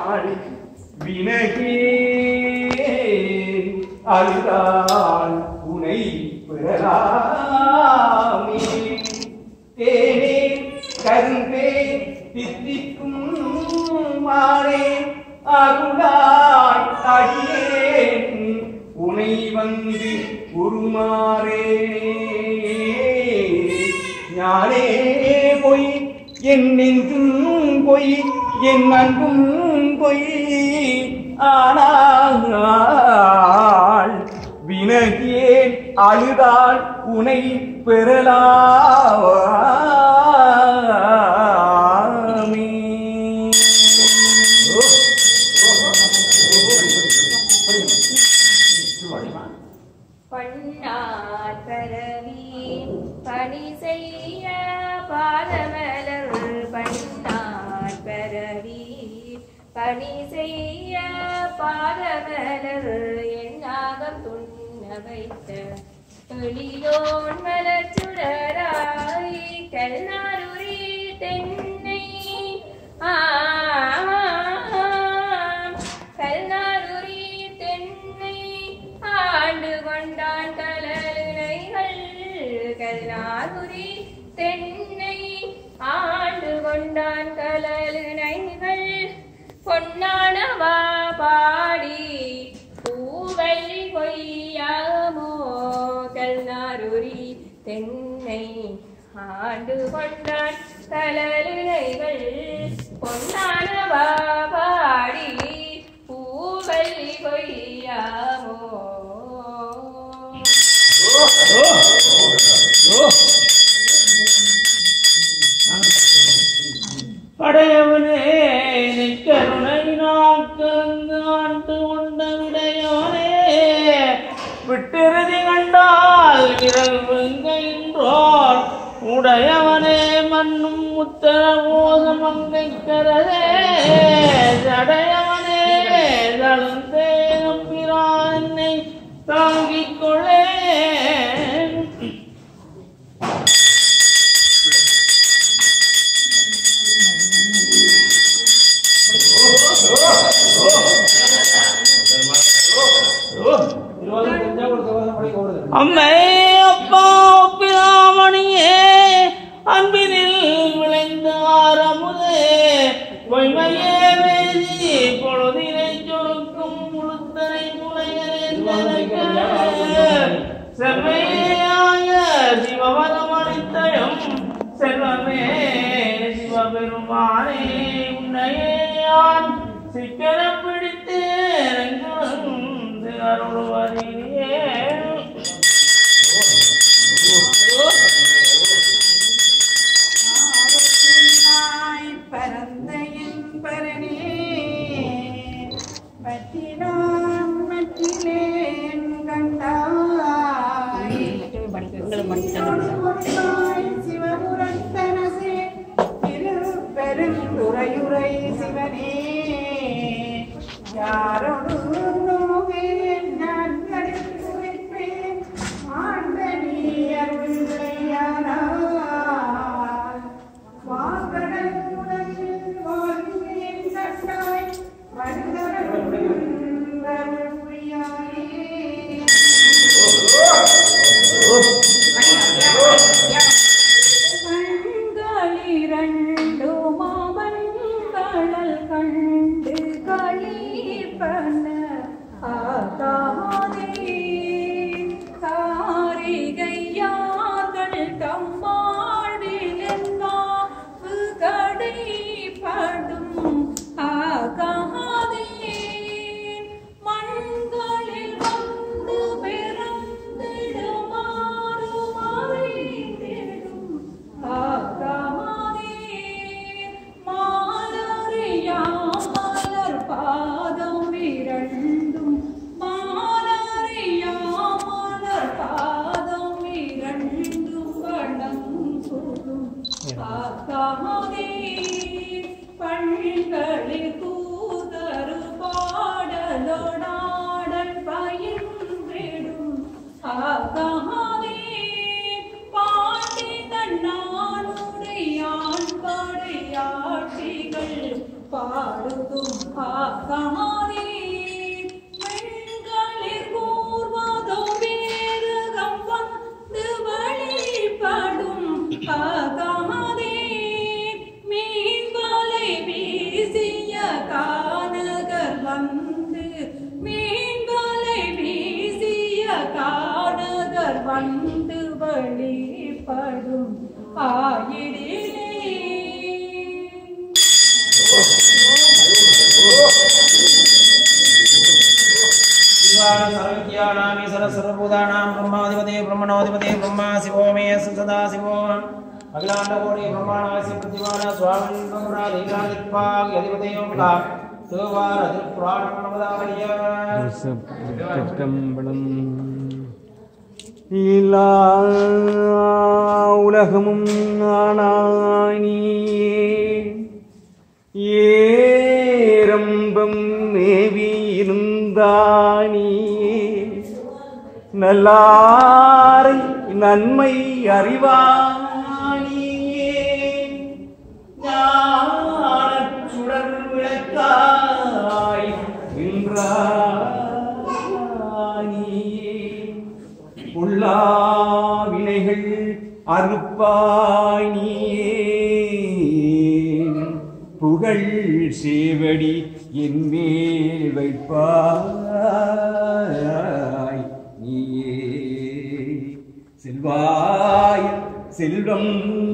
நாள் வினகே அழுதால் உனை பெறலாமே தேனே கரும்பே தித்திக்கும் மானே அருளாய் அடியேன் உனை வந்து உருமாறே ஞானே பொய் என் நெஞ்சும் பொய் என் அன்பும் பொய் ஆனால் வினகியேன் அழுதால் உனை பெறலாமே பண்ணார் பரவி பணி செய்ய பாதமலர் பண்ணார் பரவி பணி செய்ய பாதமலர் என்னாகம் துண்ண வைத்த எழிலோன் மலர் சுடராய் கல்லாருரி தென்னை ஆ கல்லாருரி தென்னை ஆண்டு கொண்டான் கலலுனைகள் கல்லாருரி தென்னை ஆண்டு கொண்டான் கலலுனைகள் பொன்னானவா பாடி பூவல்லி கொய்யாமோ கல்லாருரி தென்னை ஆண்டு கொண்டான் கலலுனைகள் பொன்னானவா பாடி பூவல்லி கொய்யாமோ படையவனே நிக்கருணை நாக்கலந்து ஆண்டு உண்ட விடையவனே விட்டிருதி கண்டால் விரல் வெங்கைன்றோர் உடையவனே மண்ணும் உத்தர ஓசம் மங்கைக்கரதே ஜடையவனே தழுந்தே நம்பிரான் என்னை தாங்கிக் கொள்ளே அம்மே அப்பா பிராமணியே அன்பினில் விளைந்த ஆரமுதே பொய்மையே வேதி பொழுதினை சொருக்கும் முழுத்தனை முளையரேந்தனக்கு செம்மையாக சிவமதம் அளித்தயம் செல்வமே சிவபெருமானே உன்னையே யான் சிக்கனம் பிடித்து ரங்கந்து அருள்வதிலே ஆரோக்கியமாய் பரந்த என் பரனே பற்றினான் மற்றிலேன் கண்டாய் சிவமுறை சிவபுரத்தனசே திருப்பெருந்துறையுரை சிவனே யாரோடு நோவேன் நான் கடித்து வைப்பேன் ஆண்ட நீ அருள்களையானால் வாங்கடல் உலகில் வாழ்கிறேன் கண்டாய் வருந்தரன் புரியாயே கண்களிரண்டும் அவன் கடல் கண்டு களிப்பன ஆகாதே காரிகையார்கள் தம்மாடிலென்னாவு கடைப்படும் ஆகாதே மண்களில் வந்து பிறந்திடுமாறு மறைந்திடும் ஆகாதே மாலறியாமலர் பாதம் இரண்டும் மா सर्वभूतानां ब्रह्माधिपते ब्रह्मणोऽधिपते ब्रह्मा शिवो मे सदा शिवो अखिलाण्डकोटि ब्रह्माणास्य प्रतिमान स्वामिन् ब्रह्मणाधिकाधित्वाधिपते ओंकार திருப்புராணமதாவலிய சிற்றம்பலம் இல்லா உலகமும் ஆனானியே ஏரம்பம் மேவி இருந்தானியே நல்லாரை நன்மை அறிவானியே ஞானச் சுடர் விளக்காய் நின்றானியே உள்ளா வினைகள் அறுப்பாய் நீயே புகழ் சேவடி என் மேல் வைப்பாய் நீயே செல்வாய் செல்வம்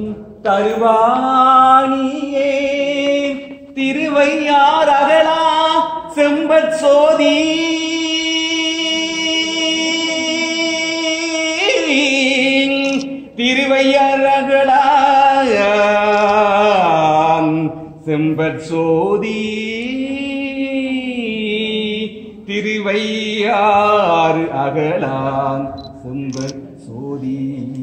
தருவானியே திருவையார் அகலா செம்பற் சோதி திருவையார் அகலா செம்பற் சோதி திருவையாறு அகலான் செம்பற் சோதி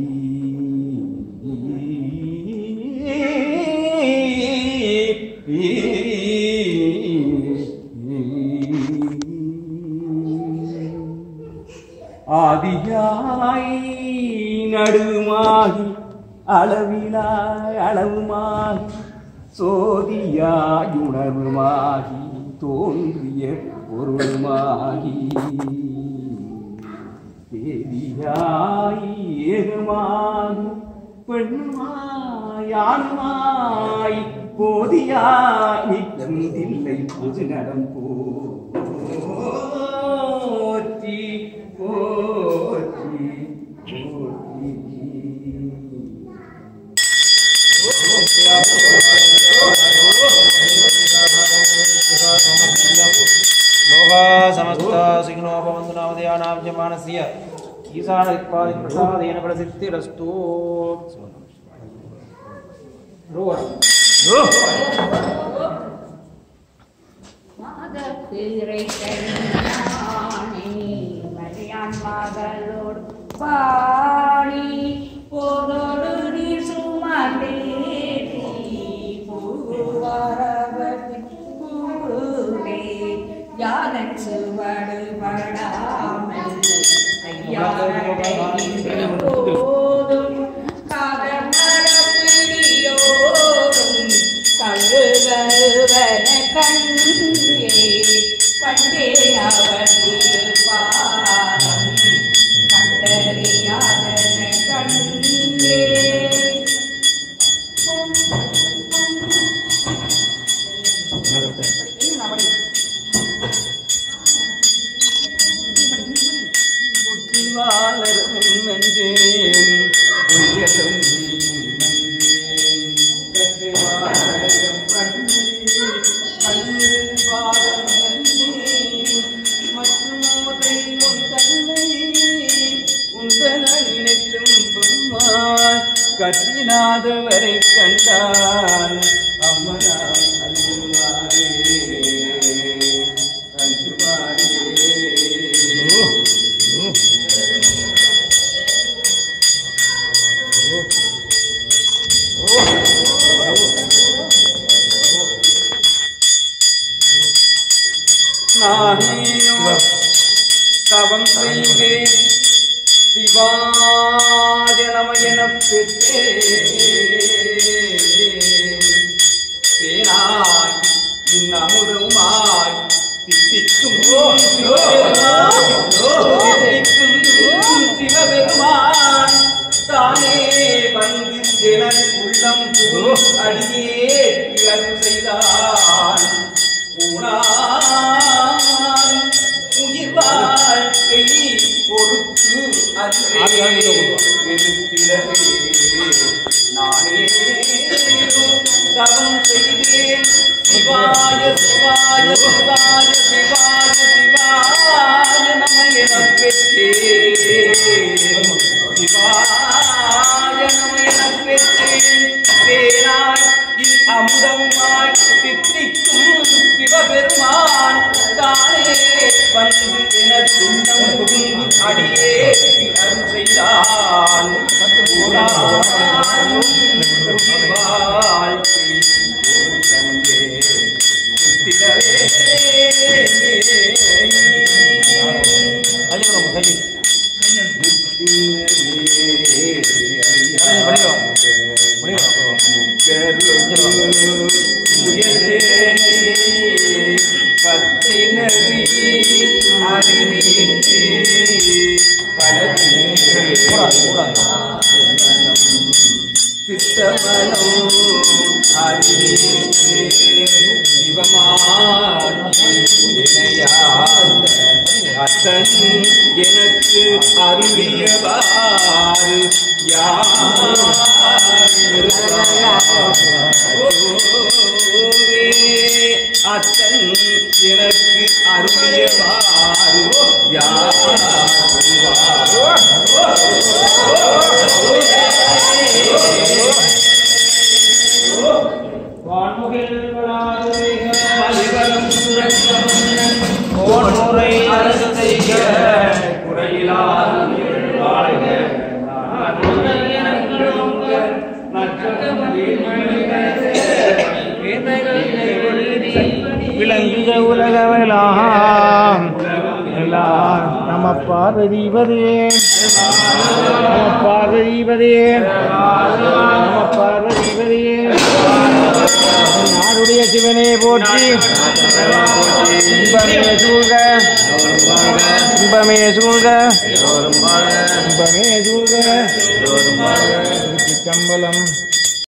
ஆதியாய் நடுமாகி அளவிலாய் அளவுமாகி சோதியாய் உணர்வுமாகி தோன்றிய பொருளுமாகி தேதியாய் ஏகமாகி பெண்ணுமாய் ஆணுமாய் போதியாய் நிற்கின்றில்லை பொது நடம் போற்றி போற்றி போற்றி लोका समस्त सिग्नोपवन्तु नामधेयानाब्जमानस्य ईशानदिक्पादिप्रसादेन प्रसिद्धिरस्तु மாதப்பிறை கண்ணானே மலையான் மகளோடு பாடி போதோடு நீ சுமந்தேரி பூவாரவதி பூவே யானச் சுவடு படாமல் ஐயாரடை போதும் காதல் மரப்பிடியோடும் கழுகழுவன கண்டே கண்டே அவர் பாரம் கண்டறியாதன கண்டே புத்திவாளரும் நன்றேன் உயரும் நன்றேன் கட்டுவாளரும் கண்ணீர் கண்ணீர் பாதம் நன்றேன் மற்றும் தெய்வம் தன்னை உந்தன நினைக்கும் பெருமாள் கட்டினாதவரை கண்டான் அம்மனா அன்புமாரே அன்புமாரே நானே தவம் செய்தேன் சிவாய நம எனப் பெற்றேன் தேனாய் இன்னமுதமாய் தித்திக்கும் சிவபெருமான் தித்திக்கும் சிவபெருமான் தானே வந்து எனது உள்ளம் புகும் அடியே அருள் செய்தான் ஊனான் உயிர் வாழ்க்கை பொறுத்து அன்றே எழுத்திடவே நானே தவம் செய்தேன் சிவாய சிவாய சிவாய சிவாய சிவாய நம என கை கொடுங்க, கை. படிக்கோ. படிக்கோ. கூடாது, கூடாது. எனக்கு அருளியவாறு அத்தன் எனக்கு அருளியவாறு வான்முகில் வளாதுரைக. மலிவலம் சுரக்கமன்னன் கோன்முறை அரசு செய்க. குறையிலாது வாழ்க விளங்குக உலகமெல்லாம் எல்லாம் நம பார்வதிபதே நம பார்வதிபதே நம பார்வதிபதே நாடுடைய சிவனே போற்றி இன்பமே சூழ்க இன்பமே சூழ்க இன்பமே சூழ்க திருச்சிற்றம்பலம்